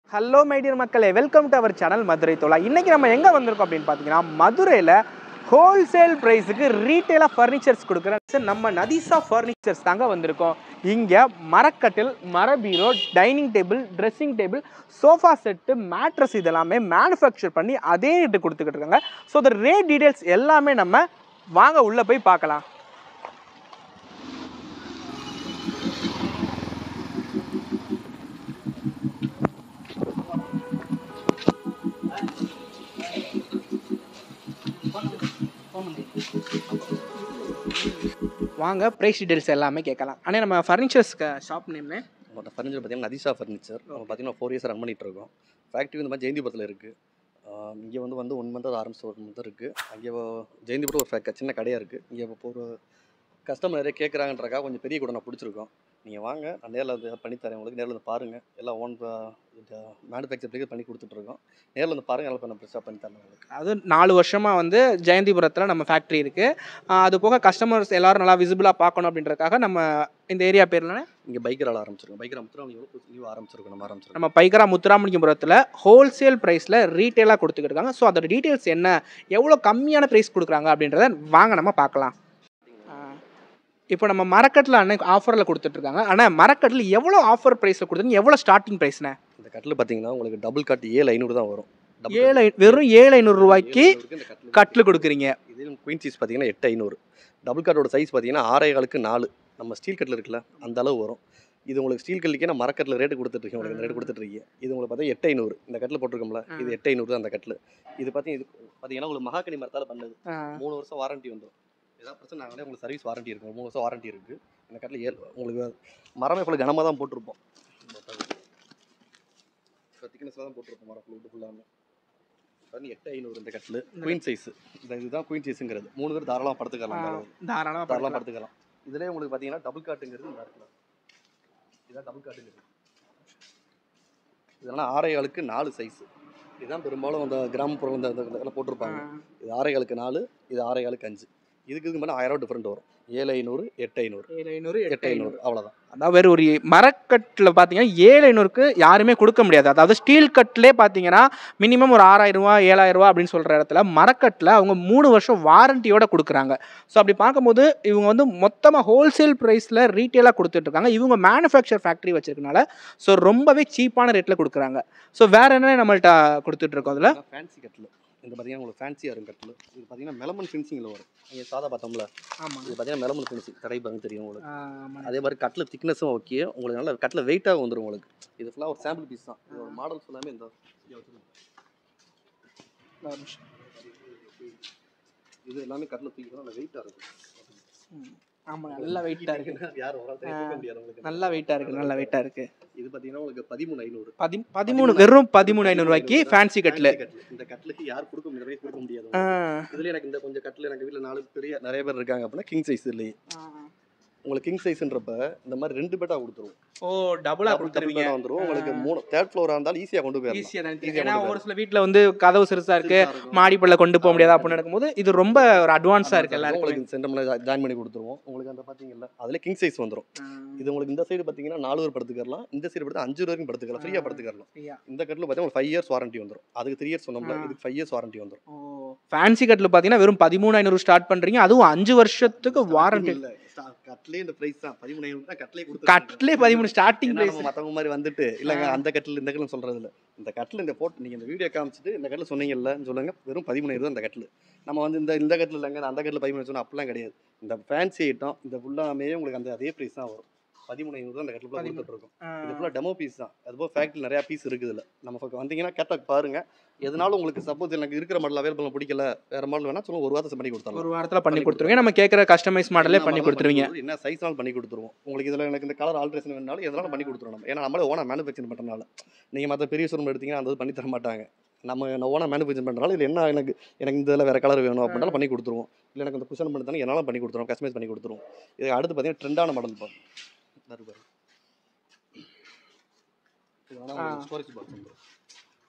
Hello my dear மக்களே welcome to our channel Madurai தோலா இன்றைக்கி நம்ம எங்கே வந்திருக்கோம் அப்படின்னு பார்த்தீங்கன்னா மதுரையில் ஹோல்சேல் ப்ரைஸுக்கு ரீட்டெயிலாக ஃபர்னிச்சர்ஸ் கொடுக்குற நம்ம நதிசா ஃபர்னிச்சர்ஸ் தாங்க வந்திருக்கோம் இங்கே மரக்கட்டில் மர bureau dining table dressing table sofa set mattress இதெல்லாமே மேனுஃபேக்சர் பண்ணி அதே ரேட்டு கொடுத்துக்கிட்டு இருக்காங்க ஸோ the ரேட் டீடைல்ஸ் எல்லாமே நம்ம வாங்க உள்ளே போய் பார்க்கலாம் வாங்க ப்ரைஸ் டீடைல்ஸ் எல்லாமே கேட்கலாம் ஆனால் நம்ம ஃபர்னிச்சர்ஸ் ஷாப் நேம்னு நம்மளோட ஃபர்னிச்சர் பார்த்தீங்கன்னா நதிஷா ஃபர்னிச்சர் நம்ம பார்த்தீங்கன்னா ஃபோர் இயர்ஸ் ரன் பண்ணிட்டு இருக்கோம் ஃபேக்ட்ரி வந்து மாதிரி ஜெயந்திபுரத்தில் இருக்குது இங்கே வந்து வந்து ஒன் மந்த் ஆரம்பிச்சு ஒரு மந்த் இருக்குது அங்கே ஜெயந்திபுரம் ஒரு ஃபே- சின்ன கடையாக இருக்குது இங்கே இப்போ ஒரு கஸ்டமர் நிறைய கேட்குறாங்கன்றக்கா கொஞ்சம் பெரிய கூட நான் பிடிச்சிருக்கோம் நீங்கள் வாங்க நான் நேரில் வந்து பண்ணித்தரேன் உங்களுக்கு நேரில் வந்து பாருங்கள் எல்லாம் ஓன் மேனுஃபேக்சர் பண்ணி கொடுத்துட்ருக்கோம் நேரில் வந்து பாருங்கள் எல்லாம் பண்ண ப்ரெஷ்ஷாக பண்ணி தரேன் உங்களுக்கு அது நாலு வருஷமாக வந்து ஜெயந்திபுரத்தில் நம்ம ஃபேக்ட்ரி இருக்குது அது போக கஸ்டமர்ஸ் எல்லாரும் நல்லா விசிபிளாக பார்க்கணும் அப்படின்றதுக்காக நம்ம இந்த ஏரியா பேர்ல இங்கே பைக்கரால் ஆரம்பிச்சிருக்கோம் பைக்கரா முத்திரம் எவ்வளோ லீவ் ஆரம்பிச்சிருக்கோம் நம்ம ஆரம்பிச்சிருக்கோம் நம்ம பைக்கரா முத்துராமலிங்கபுரத்தில் ஹோல்சேல் ப்ரைஸில் ரீட்டெயிலாக கொடுத்துக்கிட்டு இருக்காங்க ஸோ அதோட டீட்டெயில்ஸ் என்ன எவ்வளோ கம்மியான ப்ரைஸ் கொடுக்குறாங்க அப்படின்றத வாங்க நம்ம பார்க்கலாம் இப்போ நம்ம மரக்கட்டில் அன்னைக்கு ஆஃபரில் கொடுத்துட்ருக்காங்க ஆனால் மரக்கட்டில் எவ்வளோ ஆஃபர் ப்ரைஸில் கொடுத்துருங்க எவ்வளோ ஸ்டார்டிங் ப்ரைஸ்ண்ணே இந்த கட்டில் பார்த்தீங்கன்னா உங்களுக்கு டபுள் கட் ஏழு ஐநூறு தான் வரும் Double ஏழு ஐ- வெறும் ஏழு ஐநூறுரூவாய்க்கு ஏழு ஐநூறுக்கு இந்த கட்டில் கட்டில் கொடுக்குறீங்க இதே குயின் சீஸ் பார்த்தீங்கன்னா எட்டு ஐநூறு டபுள் கார்டோட சைஸ் பார்த்தீங்கன்னா ஆறே காலுக்கு நாலு நம்ம ஸ்டீல் கட்டில் இருக்குல்ல அந்த அளவு வரும் இது உங்களுக்கு ஸ்டீல் கல்லிக்கே நான் மரக்கட்டில் ரேட்டு கொடுத்துட்ருக்கேன் உங்களுக்கு ரேட்டு கொடுத்துட்ருக்கீங்க இது உங்களுக்கு பார்த்தா எட்டு ஐநூறு இந்த கட்டில் போட்டிருக்கோம்ல இது எட்டு ஐநூறு தான் அந்த கட்டில் இது பார்த்தீங்கன்னா இது பார்த்தீங்கன்னா உங்களுக்கு மகாக்கனி மரத்தால் பண்ணது மூணு வருஷம் வாரண்டி வந்துடும் ஏதாவது பிரச்சனை நாங்களே உங்களுக்கு சர்வீஸ் வாரண்டி இருக்கும் மூணு வருஷம் வாரண்டி இருக்குது இந்த கட்டில் ஏழு உங்களுக்கு மரமே ஃபுல்லாக கனமாக தான் போட்டிருப்போம் இப்போ திக்னஸில் தான் போட்டிருப்போம் மரம் ஃபுல் ஃபுல்லாக பண்ணி எட்டு ஐநூறு இந்த கட்டில் குயின் சைஸ் இந்த இதுதான் குயின் சைஸுங்கிறது மூணு பேர் தாராளமாக படுத்துக்கலாம் இந்த அளவு. தாராளமாக தாராளமாக படுத்துக்கலாம் இதுலேயே உங்களுக்கு பார்த்தீங்கன்னா டபுள் காட்டுங்கிறது இந்த இருக்கலாம் இதான் டபுள் காட்டுங்கிறது இதெல்லாம் ஆறே ஆளுக்கு நாலு சைஸ் இதுதான் பெரும்பாலும் அந்த கிராமப்புறம் இந்த இந்த இதெல்லாம் போட்டிருப்பாங்க இது ஆறே ஆளுக்கு நாலு இது ஆறே ஆளுக்கு அஞ்சு இதுக்கு இதுக்கு மேலே ஆயிரம் டிஃப்ரெண்ட் வரும் ஏழு ஐநூறு எட்டு ஐநூறு ஏழு ஐநூறு எட்டு ஐநூறு அவ்வளோதான் அதாவது வேறு ஒரு மரக்கட்டில் பார்த்தீங்கன்னா ஏழு ஐநூறுக்கு யாருமே கொடுக்க முடியாது அதாவது ஸ்டீல் கட்டிலே பார்த்தீங்கன்னா மினிமம் ஒரு ஆறாயிரம் ரூபா ஏழாயிரம் ரூபா அப்படின்னு சொல்கிற இடத்துல மரக்கட்டில் அவங்க மூணு வருஷம் வாரண்டியோட கொடுக்குறாங்க ஸோ அப்படி பார்க்கும்போது இவங்க வந்து மொத்தமாக ஹோல்சேல் ப்ரைஸில் ரீட்டெயிலாக கொடுத்துட்ருக்காங்க இவங்க மேனுஃபேக்சர் ஃபேக்ட்ரி வச்சிருக்கனால ஸோ ரொம்பவே சீப்பான ரேட்டில் கொடுக்குறாங்க ஸோ வேறு என்ன நம்மள்ட்ட கொடுத்துட்ருக்கோம் அதில் ஃபேன்சி கட்டில் இந்த பார்த்தீங்கன்னா உங்களுக்கு ஃபேன்சியாக இருக்கும் கட்டில் இது பார்த்தீங்கன்னா மெலமன் ஃபினிஷிங்கில் வரும் நீங்கள் சாதா பார்த்தோம்ல ஆமாம் இது பார்த்தீங்கன்னா மெலமன் ஃபினிஷிங் தடை பாருங்க தெரியும் உங்களுக்கு அதே மாதிரி கட்டில் திக்னஸும் ஓகே உங்களுக்கு நல்ல கட்டில் வெயிட்டாக வந்துடும் உங்களுக்கு இது ஃபுல்லாக ஒரு சாம்பிள் பீஸ் தான் இதோட மாடல் ஃபுல்லாமே இந்த இங்க வச்சிருக்கேன். இது எல்லாமே கட்டில் தூக்கிக்கலாம் நல்ல வெயிட்டாக இருக்கும் ஆமாம் நல்ல வெயிட்டாக இருக்குது யாரும் ஒரு ஆள் தூக்க முடியாது உங்களுக்கு நல்ல வெயிட்டாக இருக்குது நல்ல வெயிட்டாக இருக்குது இது பார்த்தீங்கன்னா உங்களுக்கு பதிமூணு ஐநூறு பதி பதிமூணு வெறும் பதிமூணு ஐநூறுரூவாய்க்கு ஃபேன்சி கட்டில் இந்த கட்டிலுக்கு யார் கொடுக்க முடியாது rate கொடுக்க முடியாது இதுல எனக்கு இந்த கொஞ்சம் கட்டில் எனக்கு வீட்டில் நாலு பெரிய நிறைய பேர் இருக்காங்க அப்படின்னா கிங் சைஸ் இல்லையே உங்களுக்கு கிங் சைஸ்ன்றப்ப இந்த மாதிரி ரெண்டு பெட்டா கொடுத்துருவோம் ஓ டபுளாக Double கொடுத்துருவீங்க bed ஆ வந்துரும் உங்களுக்கு மூணு தேர்ட் ஃப்ளோரா இருந்தாலும் ஈஸியா கொண்டு போயிடலாம் ஈஸியாக தான் Easy ஆ ஏன்னா கொண்டு ஒரு சில வீட்டில் வந்து கதவு சிறுசாக இருக்கு சிறுசா இருக்கும். மாடிப்பள்ள கொண்டு போக முடியாது அப்படின்னு நடக்கும்போது இது ரொம்ப ஒரு அட்வான்ஸாக இருக்கு எல்லாருக்கும் உங்களுக்கு சென்டர்ல ஜாயின் பண்ணி கொடுத்துருவோம் உங்களுக்கு அந்த பாத்தீங்கல்ல அதுல கிங் சைஸ் வந்துரும் இது உங்களுக்கு இந்த சைடு பாத்தீங்கன்னா நாலு பேர் படுத்துக்கலாம் இந்த சைடு படுத்து அஞ்சு பேர் வரைக்கும் படுத்துக்கலாம் ஃப்ரீயா படுத்துக்கலாம் இந்த கட்டில் பார்த்தீங்கன்னா உங்களுக்கு ஃபைவ் இயர்ஸ் வாரண்டி வந்துரும் அதுக்கு த்ரீ இயர்ஸ் சொன்னோம்ல ஆ. இதுக்கு ஃபைவ் இயர்ஸ் வாரண்டி வந்துரும் ஓ ஃபேன்சி கட்டில் பார்த்தீங்கன்னா வெறும் பதிமூணு ஐநூறு ஸ்டார்ட் பண்ணுறீங்க அதுவும் அஞ்சு வருஷத்துக்கு வாரண்டி இல்ல கட்டிலே இந்த பிரைஸ் தான் பதிமூணு தான் கட்டிலே கொடுத்து கட்டிலே பதிமூணு ஸ்டார்டிங் ஏன்னா ப்ரைஸ் நம்ம மத்தவங்க மாதிரி வந்துட்டு இல்லைங்க அந்த கட்டில் இந்த கட்டில் சொல்றது இல்ல இந்த கட்டில் இந்த போட்டு நீங்க இந்த வீடியோ காமிச்சிட்டு இந்த கட்டில் சொன்னீங்கல்ல சொல்லுங்க வெறும் பதிமூணாயிரம் தான் இந்த கட்டில் நம்ம வந்து இந்த இந்த கட்டில் இல்லைங்க அந்த கட்டில் பதிமூணு சொன்னா அப்படிலாம் கிடையாது இந்த ஃபேன்சி ஐட்டம் இந்த ஃபுல்லாமே உங்களுக்கு அந்த அதே ப்ரைஸ் தான் வரும் பதிமூணு ஐநூறு தான் இந்த கட்டில் ஃபுல்லாக கொடுத்துட்டு இருக்கோம் இது ஃபுல்லாக டெமோ பீஸ் தான் அதுபோல் ஃபேக்ட்ரி நிறையா பீஸ் இருக்குது இல்லை நம்ம பக்கம் வந்தீங்கன்னா கேட்டாக் பாருங்க எதனாலும் உங்களுக்கு சப்போஸ் எனக்கு இருக்கிற மாடல் அவைலபிள் பிடிக்கல வேற மாடல் வேணா சொல்லுங்க ஒரு வாரத்தை பண்ணி கொடுத்தாலும் ஒரு வாரத்தில் பண்ணி கொடுத்துருவீங்க நம்ம கேட்குற கஸ்டமைஸ் மாடலே பண்ணி கொடுத்துருவீங்க என்ன சைஸ்னாலும் பண்ணி கொடுத்துருவோம் உங்களுக்கு இதில் எனக்கு இந்த கலர் ஆல்ட்ரேஷன் வேணாலும் எதனாலும் பண்ணி கொடுத்துருவோம் நம்ம ஏன்னா நம்மளே ஓனா மேனுஃபேக்சர் பண்ணுறதுனால நீங்கள் மற்ற பெரிய ஷோரூம் எடுத்தீங்கன்னா அந்த இது பண்ணி தர மாட்டாங்க நம்ம ஓனா மேனுஃபேக்சர் பண்ணுறனால இதில் என்ன எனக்கு எனக்கு இந்த இதில் வேறு கலர் வேணும் அப்படின்னாலும் பண்ணி கொடுத்துருவோம் இல்லை எனக்கு இந்த குஷன் பண்ணி தானே என்னாலும் பண்ணி கொடுத்துருவோம் கஸ்டமைஸ் பண்ணி கொடுத்துருவோம் இது அடுத்து பார்த்தீங்கன்னா ட்ரெண்டான மாடல் பாருங்க இது பாருங்க இது ஆ. ஸ்டோரேஜ் பாக்ஸ் வந்துடும்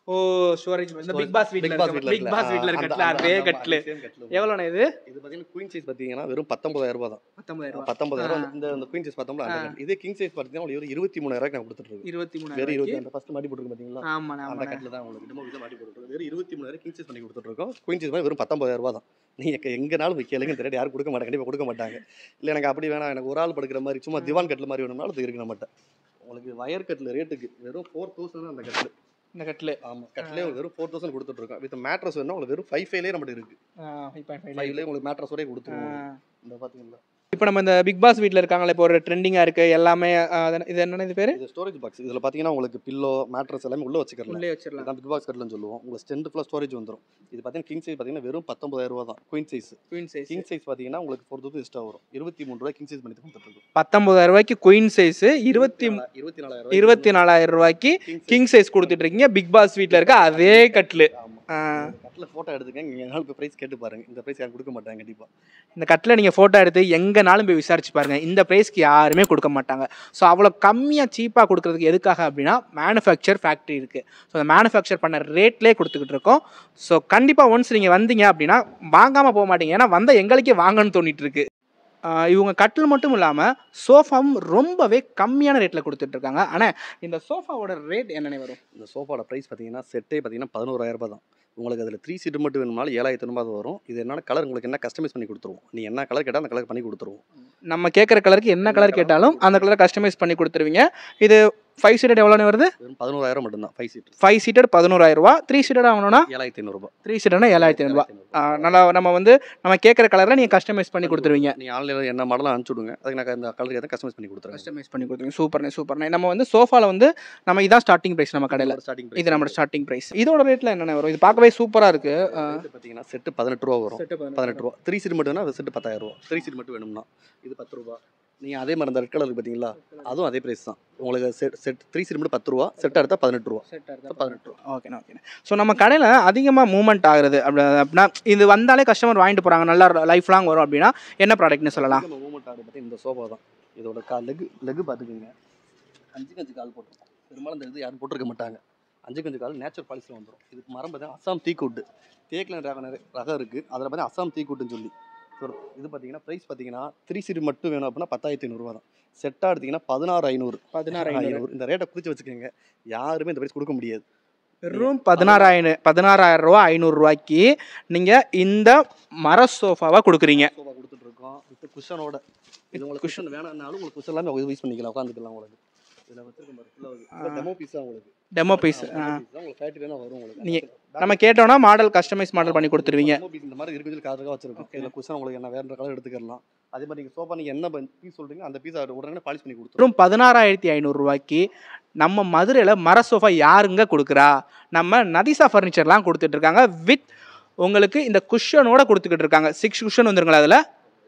ஓ ஸ்டோரேஜ் இந்த பிக் Storage- பாஸ் வீட்ல Big Boss இருக்க வீட்ல பிக் பாஸ் வீட்ல இருக்க கட்ல அதே கட்ல எவ்வளோண்ணா இது இது பாத்தீங்கன்னா குயின் சைஸ் பாத்தீங்கன்னா வெறும் பத்தொன்பதாயிரம் ரூபாய் தான் பத்தொன்பதாயிரம் ரூபாய் பத்தொன்பதாயிரம் ஆ. இந்த இந்த குயின் சைஸ் பார்த்தோம்ல அந்த ஆ. கட்டில். இதே கிங் சைஸ் பார்த்தீங்கன்னா உங்களுக்கு ஒரு இருபத்தி மூணாயிரம் நான் கொடுத்துட்டு இருக்கேன் இருபத்தி வெறும் மூணாயிரம் இருபத்தி அந்த ஃபர்ஸ்ட் மாட்டி போட்டுருக்கு பாத்தீங்களா ஆமாண்ணா அந்த ஆமாண்ணா கட்டில் தான் உங்களுக்கு இன்னும் இதை மாட்டி போட்டுருக்கு வெறும் இருபத்தி மூணாயிரம் கிங் சைஸ் பண்ணி கொடுத்துட்டு இருக்கோம் குயின் சைஸ் வெறும் பத்தொன்பதாயிரம் ரூபாய் தான் நீங்க எங்கனாலும் கேளுங்க இந்த ரேட் யாரும் கொடுக்க மாட்டாங்க கண்டிப்பா கொடுக்க மாட்டாங்க இல்ல எனக்கு அப்படி வேணாம் எனக்கு ஒரு ஆள் படுக்கிற மாதிரி சும்மா திவான் கட்டில் மாதிரி வேணும்னாலும் அது இருக்கு நம்மகிட்ட உங்களுக்கு வயர் கட்டில் ரேட்டுக்கு வெறும் ஃபோர் தௌசண்ட் அந்த கட்டில் இந்த கட்ல ஆமா கட்டிலே வெறும் ஃபோர் தௌசண்ட் கொடுத்துட்டு இருக்கோம் வித் மேட்ரஸ் வேணும் உங்களுக்கு வெறும் ஃபைவ் ஃபைவ்லேயே நம்மகிட்ட இருக்கு ஃபைவ் பாயிண்ட் ஃபைவ் ஃபைவ்லேயே உங்களுக்கு மேட்ரஸோடய கொடுத்துருவோம் இந்த பாத்தீங்களா இப்போ நம்ம இந்த பிக் பாஸ் வீட்ல இருக்காங்களே இப்போ ஒரு ட்ரெண்டிங்கா இருக்கு எல்லாமே ஆ, அது என்ன- இது என்னென்ன இது பேரு இது ஸ்டோரேஜ் பாக்ஸ் இதுல பாத்தீங்கன்னா உங்களுக்கு பில்லோ மேட்ரஸ் எல்லாமே உள்ள வச்சுக்கலாம் உள்ளே வச்சிடலாம் இதான் பிக் பாக்ஸ் கட்டில்னு சொல்லுவோம் உங்களுக்கு ஸ்டெண்ட் ஃபுல்லாக ஸ்டோரேஜ் வந்துரும் இது பார்த்தீங்கன்னா கிங் சைஸ் பார்த்தீங்கன்னா வெறும் பத்தொன்பதாயிரம் ரூபா தான் queen size queen size king size பார்த்தீங்கன்னா உங்களுக்கு ஃபோர் தௌசண்ட் எக்ஸ்ட்ரா வரும் இருபத்தி மூணு ரூபாய் கிங் சைஸ் பண்ணி கொடுத்துட்டு இருக்கோம் பத்தொன்பதாயிரம் ரூபாய்க்கு குயின் சைஸ் இருபத்தி மூ- இருபத்தி நாலாயிரம் இருபத்தி நாலாயிரம் ரூபாய்க்கு கிங் சைஸ் கொடுத்துட்டு இருக்கீங்க பிக் பாஸ் வீட்ல இருக்க அதே கட்லு ஆமா ஆ, கட்டில் ஃபோட்டோ எடுத்துக்கங்க நீங்கள் எங்கனாலும் இப்போ ப்ரைஸ் கேட்டு பாருங்க இந்த ப்ரைஸ் யாரும் கொடுக்க மாட்டாங்க கண்டிப்பாக இந்த கட்டில் நீங்கள் ஃபோட்டோ எடுத்து எங்கேனாலும் போய் விசாரிச்சு பாருங்க இந்த ப்ரைஸ்க்கு யாருமே கொடுக்க மாட்டாங்க ஸோ அவ்வளோ கம்மியாக சீப்பாக கொடுக்கறதுக்கு எதுக்காக அப்படின்னா மேனுஃபேக்சர் ஃபேக்ட்ரி இருக்குது ஸோ அந்த மேனுஃபேக்சர் பண்ண ரேட்லேயே கொடுத்துக்கிட்டு இருக்கோம் ஸோ கண்டிப்பாக ஒன்ஸ் நீங்கள் வந்தீங்க அப்படின்னா வாங்காமல் போக மாட்டீங்க ஏன்னா வந்தால் எங்களுக்கே வாங்கணும்னு தோணிட்டு இருக்கு ஆஹ் இவங்க கட்டில் மட்டும் இல்லாமல் சோஃபாவும் ரொம்பவே கம்மியான ரேட்டில் கொடுத்துட்ருக்காங்க ஆனால் இந்த சோஃபாவோட ரேட் என்னென்ன வரும் இந்த சோஃபாவோட ப்ரைஸ் பார்த்தீங்கன்னா செட்டே பார்த்தீங்கன்னா பதினோராயிரம் ரூபாய் தான் உங்களுக்கு அதில் த்ரீ சீட்டு மட்டும் வேணும்னாலும் ஏழாயிரத்தி ஐநூறு வரும் இது என்னென்ன கலர் உங்களுக்கு என்ன கஸ்டமைஸ் பண்ணி கொடுத்துருவோம் நீ என்ன கலர் கேட்டால் அந்த கலர் பண்ணி கொடுத்துருவோம் நம்ம கேட்குற கலருக்கு என்ன கலர் கேட்டாலும் அந்த கலரை கஸ்டமைஸ் பண்ணி கொடுத்துருவீங்க இது ஃபைவ் சீட்டட் எவ்வளோன்னு வருது வெறும் பதினோராயிரம் மட்டும்தான் ஃபைவ் சீட் ஃபைவ் சீட்டட் பதினோராயிரம் ரூபா த்ரீ சீட்டட் வாங்கணும்னா ஏழாயிரத்தி ஐநூறுரூபா த்ரீ சீட்டட்னா ஏழாயிரத்தி ஐநூறுபா நல்லா நம்ம வந்து நம்ம கேட்குற கலரில் நீங்கள் கஸ்டமைஸ் பண்ணி கொடுத்துருவீங்க நீ ஆன்லைனில் என்ன மாடலும் அனுப்பிச்சு விடுங்க அதுக்கு நான் இந்த கலருக்கு எதாவது கஸ்டமைஸ் பண்ணி கொடுத்துருவேன் கஸ்டமைஸ் பண்ணி கொடுத்துருவீங்க சூப்பர்ண்ணே சூப்பர்ண்ணே நம்ம வந்து சோஃபாவில் வந்து நம்ம இதான் ஸ்டார்டிங் ப்ரைஸ் நம்ம கடையில் ஸ்டார்டிங் இது நம்ம ஸ்டார்டிங் ப்ரைஸ் இதோட ரேட்டில் என்னென்ன வரும் இது பார்க்கவே சூப்பராக இருக்குது பார்த்தீங்கன்னா செட்டு பதினெட்டு ரூபா வரும் பதினெட்டு ரூபா த்ரீ சீட் மட்டும்னா செட்டு பத்தாயிரம் ரூபா த்ரீ சீட் மட்டும் வேணும்னா இது பத்து ரூபா நீங்கள் அதே மாதிரி அந்த ரெட் கலர் பார்த்தீங்களா அதுவும் அதே ப்ரைஸ் தான் உங்களுக்கு செட் செட் த்ரீ சீட் மட்டும் பத்து ரூபா செட்டாக எடுத்தால் பதினெட்டு ரூபா பதினெட்டு ரூபா ஓகேண்ணா ஓகேண்ணே ஸோ நம்ம கடையில் அதிகமாக மூவ்மெண்ட் ஆகுறது அப்படி அப்படின்னா இது வந்தாலே கஸ்டமர் வாங்கிட்டு போகிறாங்க நல்லா லைஃப் லாங் வரும் அப்படின்னா என்ன ப்ராடக்ட்னு சொல்லலாம் நம்ம மூவ்மெண்ட் ஆகுது பார்த்தீங்கன்னா இந்த சோஃபா தான் இதோட கால் லெக் லெக் பார்த்துக்குங்க அஞ்சுக்கு அஞ்சு கால் போட்டிருக்கோம் பெரும்பாலும் இந்த இது யாரும் போட்டிருக்க மாட்டாங்க அஞ்சுக்கு அஞ்சு கால் நேச்சுரல் பாலிசியில் வந்துடும் இதுக்கு மரம் பார்த்தீங்கன்னா அசாம் தீக்கூட்டு தேக்கில் ரகம் நிறைய ரகம் இருக்குது அதில் பார்த்தீங்கன்னா அசாம் தீக்கூட்டுன்னு சொல்லி ஒரு இது பார்த்தீங்கன்னா ப்ரைஸ் பார்த்தீங்கன்னா த்ரீ சீட் மட்டும் வேணும் அப்படின்னா பத்தாயிரத்தி ஐநூறுரூவா தான் செட்டாக எடுத்தீங்கன்னா பதினாறு ஐநூறு பதினாறு ஐநூறு இந்த ரேட்டை குறித்து வச்சுக்கோங்க யாருமே இந்த ப்ரைஸ் கொடுக்க முடியாது வெறும் பதினாறாயிரம் பதினாறாயிரம் ரூபா ஐநூறுரூவாய்க்கு நீங்கள் இந்த மர சோஃபாவை கொடுக்குறீங்க சோஃபா கொடுத்துட்டு இருக்கோம் வித் குஷனோட இது உங்களுக்கு குஷன் வேணும்னாலும் உங்களுக்கு குஷன் எல்லாமே யூஸ் பண்ணிக்கலாம் உட்காந்துக்கலாம் உங்களுக்கு இதில் வச்சிருக்க மாதிரி டெமோ பீஸ் தான் உங்களுக்கு டெமோ பீஸ் demo piece தான் உங்களுக்கு ஃபேக்ட்ரி வேணா வரும் உங்களுக்கு நீங்க- நம்ம கேட்டோம்னா மாடல் கஸ்டமைஸ் மாடல் பண்ணி கொடுத்துருவீங்க demo piece இந்த மாதிரி இருக்கு சொல்லி காதுக்காக வச்சிருக்கோம் Okay. இதில் குஷன் உங்களுக்கு என்ன வேற கலர் எடுத்துக்கலாம் அதே மாதிரி நீங்கள் சோஃபா நீங்கள் என்ன பீஸ் சொல்றீங்க அந்த பீஸ் உடனே பாலிஷ் பண்ணி கொடுத்துரும் வெறும் பதினாறாயிரத்தி ஐநூறுரூவாய்க்கு நம்ம மதுரையில் மர சோஃபா யாருங்க கொடுக்குறா நம்ம நதிசா ஃபர்னிச்சர்லாம் கொடுத்துட்டு இருக்காங்க வித் உங்களுக்கு இந்த குஷனோட கொடுத்துக்கிட்டு இருக்காங்க சிக்ஸ் குஷன் வந்துருங்களா அதில்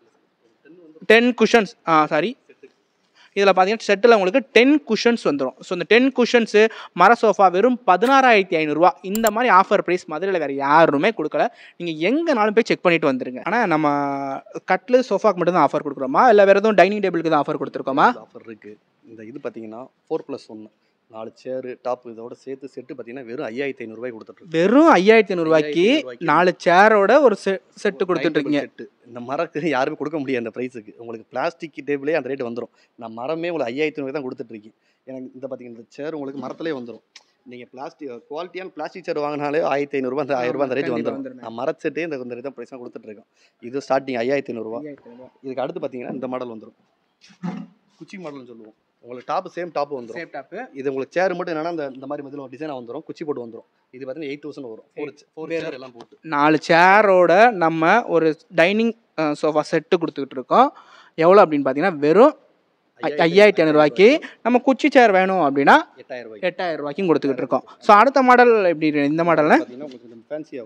டென் குஷன்ஸ் ஆ சாரி இதில் பார்த்தீங்கன்னா செட்டில் உங்களுக்கு டென் குஷன்ஸ் வந்துடும் ஸோ இந்த டென் குஷன்ஸு மர சோஃபா வெறும் பதினாறாயிரத்தி ஐநூறுரூவா இந்த மாதிரி ஆஃபர் ப்ரைஸ் மதுரையில் வேறு யாருமே கொடுக்கல நீங்கள் எங்கேனாலும் போய் செக் பண்ணிட்டு வந்துருங்க ஆனால் நம்ம கட்லு சோஃபாக்கு மட்டும் தான் ஆஃபர் கொடுக்குறோமா இல்லை வேறு எதுவும் டைனிங் டேபிளுக்கு தான் ஆஃபர் கொடுத்துருக்கோமா ஆஃபர் இருக்கு இந்த இது பார்த்தீங்கன்னா ஃபோர் ப்ளஸ் ஒன்று நாலு சேரு டாப் இதோட சேர்த்து செட்டு பார்த்தீங்கன்னா வெறும் ஐயாயிரத்தி ஐநூறுபாய் கொடுத்துட்டு இருக்கு. வெறும் ஐயாயிரத்தி ஐநூறுரூவாய்க்கு ஐயாயிரத்தி நாலு சேரோட ஒரு செ செட்டு கொடுத்துட்டு இருக்கீங்க செட்டு இந்த மரத்துக்கு யாருமே கொடுக்க முடியாது அந்த ப்ரைஸுக்கு உங்களுக்கு பிளாஸ்டிக் டேபிளே அந்த ரேட் வந்துடும் நான் மரமே உங்களுக்கு ஐயாயிரத்தி ஐநூறு தான் கொடுத்துட்டு இருக்கேன் எனக்கு இந்த பார்த்தீங்கன்னா இந்த சேர் உங்களுக்கு மரத்துலேயே வந்துடும் நீங்கள் பிளாஸ்டிக் குவாலிட்டியான பிளாஸ்டிக் சேர் வாங்கினாலே ஆயிரத்தி ஐநூறுரூவா அந்த ஆயிரம் ரூபாய் அந்த ரேட் கண்டிப்பா வந்துடும் வந்துரும். நான் மரச்செட்டே இந்த இந்த ரேட் ப்ரைஸ் தான் கொடுத்துட்டு இருக்கோம் இது ஸ்டார்டிங் ஐயாயிரத்தி ஐநூறுரூவா இதுக்கு அடுத்து பார்த்தீங்கன்னா இந்த மாடல் வந்துடும் குச்சி மாடல்னு சொல்லுவோம் உங்களுக்கு டாப் சேம் டாப் வந்துடும் சேப் டாப்பு இது உங்களுக்கு சேர் மட்டும் என்னன்னா இந்த இந்த மாதிரி மதில் டிசைனாக வந்துடும் குச்சி போட்டு வந்துடும் இது பார்த்தீங்கன்னா எயிட் தௌசண்ட் வரும் ஃபோர் ஃபோர் வேற- சேர் எல்லாம் போட்டு நாலு சேரோட நம்ம ஒரு டைனிங் சோஃபா செட்டு கொடுத்துக்கிட்டு இருக்கோம் எவ்வளோ அப்படின்னு பார்த்தீங்கன்னா வெறும் ஐ- ஐயாயிரத்தி ஐநூறுரூவாய்க்கு நம்ம குச்சி சேர் வேணும் அப்படின்னா எட்டாயிரம் ரூபாய் எட்டாயிரம் ரூபாய்க்கும் கொடுத்துக்கிட்டு இருக்கோம் ஸோ அடுத்த மாடல் எப்படி இருக்கு? இந்த மாடலில் பார்த்தீங்கன்னா உங்களுக்கு கொஞ்சம் ஃபேன்சியாக வரும்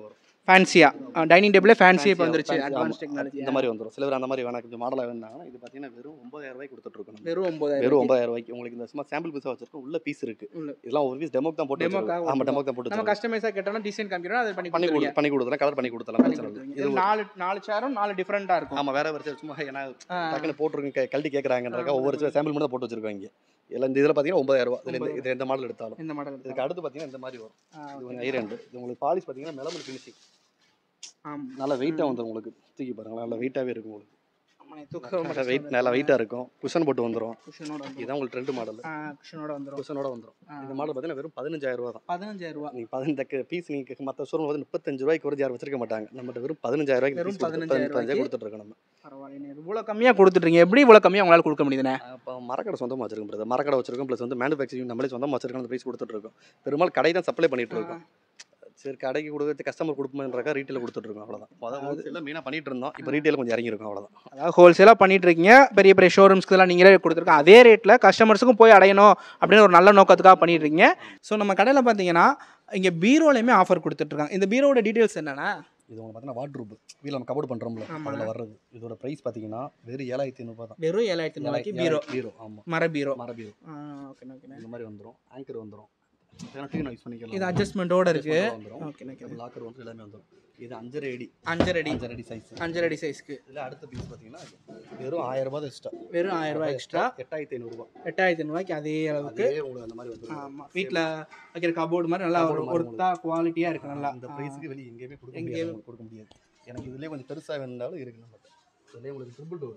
ஃபேன்சியா டைனிங் டேபிளே ஃபேன்சி இப்போ Fancy, வந்துருச்சு fancy, அட்வான்ஸ் ஆமா. டெக்னாலஜி இந்த மாதிரி வந்துரும் சில பேர் அந்த மாதிரி வேணாம் கொஞ்சம் மாடலாக வேணாங்கன்னா இது பார்த்தீங்கன்னா வெறும் ஒன்பதாயிரம் ரூபாய்க்கு கொடுத்துட்டு இருக்கோம் நம்ம. வெறும் ஒன்பதாயிரம் வெறும் ஒன்பதாயிரம் ரூபாய்க்கு உங்களுக்கு இந்த சும்மா சாம்பிள் பீஸாக வச்சிருக்கோம் உள்ள பீஸ் இருக்கு உள்ள. இதெல்லாம் ஒரு பீஸ் டெமோக்கு தான் போட்டு Demoக்காக வச்சிருக்கோம் ஆமா போட்டு டெமோக்கு தான் போட்டு நம்ம வச்சிருக்கோம். கஸ்டமைஸாக கேட்டோம்னா டிசைன் காமிக்கிறோம் அதை பண்ணி பண்ணி கொடுத்துருவீங்க கொடு பண்ணி கொடுத்துலாம் கலர் பண்ணி கொடுத்தலாம் பண்ணி பிரச்சனை இல்லை கொடுத்துருவீங்க. இது இது நாலு நாலு சேரும் நாலு டிஃப்ரெண்ட்டாக இருக்கும் ஆமா வேற வேற சும்மா ஏன்னா ஆ. டக்குன்னு போட்டுருங்க கழட்டி கேட்குறாங்கன்றக்கா ஆ, ஒவ்வொரு சாம்பிள் மட்டும் தான் போட்டு வச்சிருக்கோம் இங்கே இதில் இந்த இதில் பார்த்தீங்கன்னா ஒன்பதாயிரம் ரூபா இதில் இந்த- இது எந்த மாடல் எடுத்தாலும் இந்த மாடல் இதுக்கு அடுத்து பார்த்தீங்கன்னா இந்த மாதிரி வரும் இது கொஞ்சம் ஐரண்டு இது உங்களுக்கு பாலிஷ் பார்த்தீங்கன்னா மெலமல் ஃபினிஷிங் ஆமாம் நல்லா வெயிட்டாக வந்துடும் உங்களுக்கு தூக்கி பாருங்க நல்லா வெயிட்டாகவே இருக்கும் உங்களுக்கு ஆமாம் தூக்கம் நல்லா வெயிட் நல்லா வெயிட்டாக இருக்கும் குஷன் போட்டு வந்துடும் குஷனோட வந்துடும் இதுதான் உங்களுக்கு ட்ரெண்ட் மாடல் குஷனோட வந்துடும் குஷனோட வந்துடும் ஆ. இந்த மாடல் பார்த்தீங்கன்னா வெறும் பதினஞ்சாயிரம் ரூபா தான் பதினஞ்சாயிரம் ரூபா நீங்கள் பதினஞ்சு பீஸ் நீங்கள் மற்ற ஷோரூம் வந்து முப்பத்தஞ்சு ரூபாய்க்கு ஒரு யாரும் வச்சிருக்க மாட்டாங்க நம்மகிட்ட வெறும் பதினஞ்சாயிரம் ரூபாய்க்கு வெறும் piece கொடுத்து- 15,000 பதினஞ்சாயிரம் கொடுத்துட்டு இருக்கோம் நம்ம பரவாயில்ல இவ்வளோ கம்மியாக கொடுத்துட்றீங்க எப்படி இவ்வளோ கம்மியாக உங்களால் கொடுக்க முடியுதுண்ணே இப்போ மரக்கடை சொந்தமாக வச்சிருக்கோம் பிரதர் மரக்கடை வச்சிருக்கோம் ப்ளஸ் வந்து மேனுஃபேக்சரிங் நம்மளே சொந்தமாக வச்சிருக்கோம் அந்த ப்ரைஸ் கொடுத்துட்டு இருக்கோம் பெரும்பாலும் கடை தான் சப்ளை பண்ணிட்டு இருக்கோம் சரி கடைக்கு கொடுத்து கஸ்டமர் கொடுப்போம்ன்றக்கா ரீட்டைல கொடுத்துட்டு இருக்கோம் அவ்வளோதான் அதாவது எல்லாம் மெயினாக பண்ணிட்டு இருந்தோம் இப்போ ரீட்டைல கொஞ்சம் இறங்கியிருக்கோம் அவ்வளோதான் அதாவது ஹோல்சேலாக பண்ணிட்டு இருக்கீங்க பெரிய பெரிய ஷோரூம்ஸ்க்குலாம் நீங்களே கொடுத்துருக்கோம் அதே ரேட்டில் கஸ்டமர்ஸுக்கும் போய் அடையணும் அப்படின்னு ஒரு நல்ல நோக்கத்துக்காக பண்ணிட்டு இருக்கீங்க ஸோ நம்ம கடையில் பார்த்தீங்கன்னா இங்கே பீரோலையுமே ஆஃபர் கொடுத்துட்ருக்காங்க இந்த பீரோட டீட்டெயில்ஸ் என்னன்னா இது உங்களுக்கு பார்த்தீங்கன்னா வாட்ரூப் வீட்டில் நம்ம கபோர்ட் பண்ணுறோம்ல ஆமா. அதில் வர்றது இதோட ப்ரைஸ் பார்த்தீங்கன்னா வெறும் ஏழாயிரத்தி ஐநூறுபா தான் வெறும் ஏழாயிரத்தி ரூபாய்க்கு பீரோ பீரோ ஆமாம் மர பீரோ மர பீரோ ஓகே ஓகே இந்த மாதிரி வந்துடும் ஆங்கர் வந்துடும் ஏன்னா டீ யூஸ் பண்ணிக்கலாம் இது அட்ஜஸ்ட்மெண்ட்டோட இருக்கு வந்துடும் ஓகே ஓகே லாக்கர் வந்து எல்லாமே வந்துடும் இது அஞ்சரை அடி அஞ்சரை அடி அஞ்சரை அடி சைஸ் அஞ்சரை அடி சைஸ்க்கு இதில் அடுத்த பீஸ் பார்த்தீங்கன்னா வெறும் ஆயிரம் ரூபாய் எக்ஸ்ட்ரா வெறும் ஆயிரம் ரூபாய் எக்ஸ்ட்ரா எட்டாயிரத்தி ஐநூறுரூபா எட்டாயிரத்தி ரூபாய்க்கு அதே அளவுக்கு அதே உங்களுக்கு அந்த மாதிரி வந்துடும் ஆமாம் வீட்டில் வைக்கிற கபோர்டு மாதிரி நல்லா ஒரு Cupboard மாதிரி ஒருத்தா குவாலிட்டியாக இருக்கு நல்லா இந்த ப்ரைஸுக்கு வெளியே எங்கேயுமே கொடுக்க எங்கேயுமே- முடியாது உங்களுக்கு கொடுக்க முடியாது எனக்கு இதுலேயே கொஞ்சம் பெருசாக வேணுனாலும் இருக்கு நம்மகிட்ட இதுலேயே உங்களுக்கு ட்ரிபிள் டோர்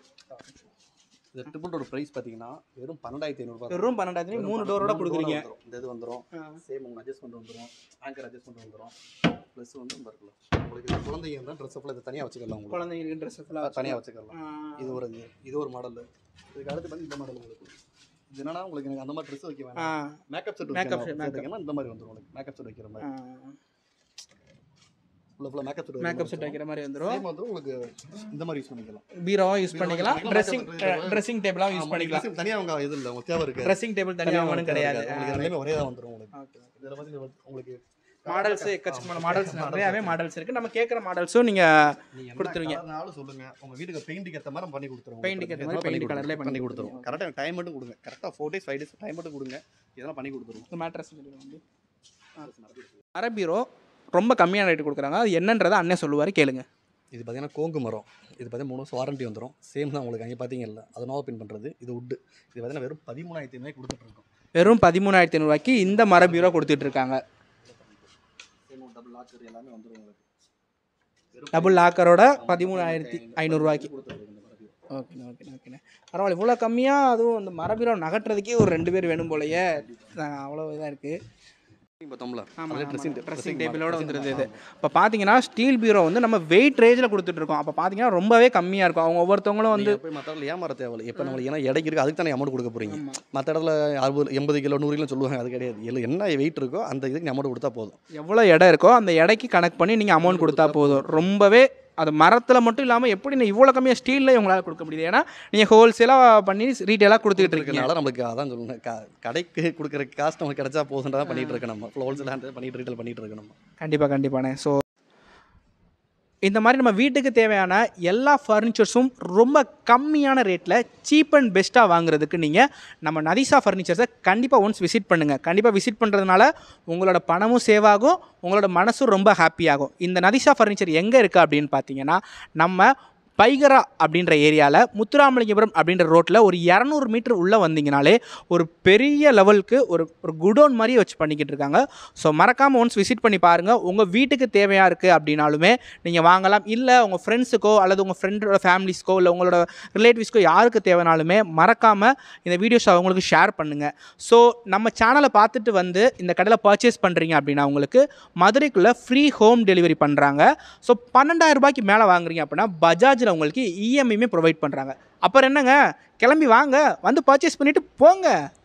இந்த ட்ரிபிள் டோர் ப்ரைஸ் பார்த்தீங்கன்னா வெறும் பன்னெண்டாயிரத்தி ஐநூறுபா வெறும் பன்னெண்டாயிரத்தி மூணு டோரோட கொடுக்குறீங்க இந்த இது வந்துடும் ஆ. சேம் உங்களுக்கு அட்ஜஸ்ட்மெண்ட் வந்துடும் ஆங்கர் அட்ஜஸ்ட்மெண்ட் வந்துடும் ப்ளஸ் வந்து இந்த இருக்குல்ல உங்களுக்கு இது குழந்தைங்க இருந்தால் ட்ரெஸ் ஃபுல்லாக இதை தனியாக வச்சுக்கலாம் உங்களுக்கு குழந்தைங்களுக்கு ட்ரெஸ் ஃபுல்லாக தனியாக வச்சுக்கலாம் இது ஒரு இது இது ஒரு மாடல் இதுக்கு அடுத்து வந்து இந்த மாடல் உங்களுக்கு இது என்னன்னா உங்களுக்கு எனக்கு அந்த மாதிரி ட்ரெஸ் வைக்க ஆ வேணாம் makeup set Makeup makeup set, makeup. வைக்கணும் இந்த மாதிரி வந்துடும் உங்களுக்கு மேக்கப் செட் வைக்கிற மாதிரி ஃபுல்லாக ஃபுல்லாக மேக்கப் செட் மேக்கப் செட் வைக்கிற மாதிரி வந்துடும் சேம் வந்து உங்களுக்கு இந்த மாதிரி யூஸ் பண்ணிக்கலாம் பீரோவும் யூஸ் பண்ணிக்கலாம் பண்ணிக்கலாம், ட்ரெஸ்ஸிங் makeup- ட்ரெஸ்ஸிங் டேபிளாகவும் யூஸ் பண்ணிக்கலாம் தனியாக அவங்க இது இல்லை உங்களுக்கு தேவை இருக்கு ட்ரெஸ்ஸிங் டேபிள் தனியாக ஒன்றும் கிடையாது உங்களுக்கு எல்லாமே ஒரே தான் வந்துடும் உங்களுக்கு இதில் வந்து உங்களுக்கு மாடல்ஸ் எக்கச்சக்கமான மாடல்ஸ் நிறையாவே மாடல்ஸ் இருக்கு நம்ம கேட்குற மாடல்ஸும் நீங்கள் நீங்கள் கொடுத்துருவீங்க. கொடுத்துருவீங்க சொல்லுங்க உங்க வீட்டுக்கு பெயிண்ட்க்கு ஏற்ற மாதிரி நம்ம பண்ணி கொடுத்துருவோம் Paint க்கு ஏத்த மாதிரி paint colour லயே பண்ணி பண்ணி கொடுத்துருவோம் கரெக்டாக டைம் மட்டும் கொடுங்க கரெக்டாக four days five days time மட்டும் கொடுங்க இதெல்லாம் பண்ணி கொடுத்துருவோம் மேட்ரஸ் வந்து அரை பீரோ ரொம்ப கம்மியான ரேட்டு கொடுக்குறாங்க அது என்னன்றதை அண்ணன் சொல்லுவார் கேளுங்க இது பார்த்தீங்கன்னா கோங்கு மரம் இது பார்த்தீங்கன்னா மூணு வருஷம் வாரண்டி வந்துடும் சேம் தான் உங்களுக்கு அங்கே பார்த்தீங்கல்ல அது நோவா பின் பண்ணுறது இது உட்டு இது பார்த்தீங்கன்னா வெறும் பதிமூணாயிரத்தி ஐநூறு கொடுத்துட்டு இருக்கோம் வெறும் பதிமூணாயிரத்தி ஐநூறுவாய்க்கு இந்த மர பீரோ கொடுத்துட்டு இருக்காங்க சேம் டபுள் லாக்கர் எல்லாமே வந்துடும் உங்களுக்கு டபுள் லாக்கரோட பதிமூணாயிரத்தி ஐநூறுரூவாய்க்கு கொடுத்துருக்கோம் இந்த மாதிரி ஓகேண்ணே ஓகேண்ணே ஓகேண்ணே பரவாயில்ல இவ்வளோ கம்மியாக அதுவும் அந்த மரபீரோ நகட்டுறதுக்கே ஒரு ரெண்டு பேர் வேணும் போலயே அஹ் அவ்வளோ இதாக இருக்குது பார்த்தோம்ல ஆமாம் அதில் ட்ரெஸ்ஸிங் ட்ரெஸ்ஸிங் டேபிளோட வந்துருது இது இப்போ பார்த்தீங்கன்னா ஸ்டீல் பீரோ வந்து நம்ம வெயிட் ரேஞ்சில் கொடுத்துட்ருக்கோம் அப்போ பார்த்தீங்கன்னா ரொம்பவே கம்மியாக இருக்கும் அவங்க ஒவ்வொருத்தவங்களும் வந்து வந்து போய் மற்ற இடத்துல ஏமாற தேவையில்லை இப்போ நம்மளுக்கு ஏன்னா எடைக்கு இருக்கு அதுக்கு தானே அமௌண்ட் கொடுக்க போறீங்க மற்ற இடத்துல அறுபது எண்பது கிலோ நூறு கிலோ சொல்லுவாங்க அது கிடையாது எல்லாம் என்ன வெயிட் இருக்கோ அந்த இதுக்கு அமௌண்ட் கொடுத்தா போதும் எவ்வளோ இடம் இருக்கோ அந்த எடைக்கு கணக்கு பண்ணி நீங்கள் அமௌண்ட் கொடுத்தா போதும் ரொம்பவே அது மரத்தில் மட்டும் இல்லாமல் எப்படி நீ இவ்வளோ கம்மியாக ஸ்டீலில் உங்களால் கொடுக்க முடியுது ஏன்னா நீங்கள் ஹோல்சேலாக பண்ணி ரீட்டெயிலாக கொடுத்துக்கிட்டு இருக்கீங்க இருக்கனால நம்மளுக்கு அதான் சொல்லுங்க க- கடைக்கு கொடுக்குற காசு நமக்கு கிடைச்சா போதுன்றதான் பண்ணிட்டு இருக்கோம் நம்ம ஹோல்சேல் ஹேண்ட் பண்ணிட்டு ரீட்டைல் பண்ணிட்டு இருக்கோம் நம்ம கண்டிப்பாக கண்டிப்பாண்ணே ஸோ இந்த மாதிரி நம்ம வீட்டுக்கு தேவையான எல்லா ஃபர்னிச்சர்ஸும் ரொம்ப கம்மியான ரேட்டில் சீப் அண்ட் பெஸ்ட்டாக வாங்குறதுக்கு நீங்கள் நம்ம நதிசா ஃபர்னிச்சர்ஸை கண்டிப்பாக ஒன்ஸ் விசிட் பண்ணுங்கள் கண்டிப்பாக விசிட் பண்ணுறதுனால உங்களோட பணமும் சேவ் ஆகும் உங்களோட மனசும் ரொம்ப ஹாப்பியாகும் இந்த நதிசா ஃபர்னிச்சர் எங்கே இருக்குது அப்படின்னு பார்த்தீங்கன்னா நம்ம பைகரா அப்படின்ற ஏரியாவில் முத்துராமலிங்கபுரம் அப்படின்ற ரோட்டில் ஒரு இரநூறு மீட்டர் உள்ளே வந்தீங்கனாலே ஒரு பெரிய லெவலுக்கு ஒரு ஒரு குடோன் மாதிரி வச்சு பண்ணிக்கிட்டு இருக்காங்க ஸோ மறக்காமல் ஒன்ஸ் விசிட் பண்ணி பாருங்கள் உங்கள் வீட்டுக்கு தேவையாக இருக்குது அப்படின்னாலுமே நீங்கள் வாங்கலாம் இல்லை உங்கள் ஃப்ரெண்ட்ஸுக்கோ அல்லது உங்கள் ஃப்ரெண்டோட ஃபேமிலிஸ்க்கோ இல்லை உங்களோட ரிலேட்டிவ்ஸ்க்கோ யாருக்கு தேவைனாலுமே மறக்காமல் இந்த வீடியோஸ் அவங்களுக்கு ஷேர் பண்ணுங்கள் ஸோ நம்ம சேனலை பார்த்துட்டு வந்து இந்த கடையில் பர்ச்சேஸ் பண்ணுறீங்க அப்படின்னா உங்களுக்கு மதுரைக்குள்ளே ஃப்ரீ ஹோம் டெலிவரி பண்ணுறாங்க ஸோ பன்னெண்டாயிரம் ரூபாய்க்கு மேலே வாங்குறீங்க அப்படின்னா பஜாஜில் உங்களுக்கு இஎம்ஐயுமே ப்ரொவைட் பண்ணுறாங்க அப்புறம் என்னங்க கிளம்பி வாங்க வந்து பர்ச்சேஸ் பண்ணிவிட்டு போங்க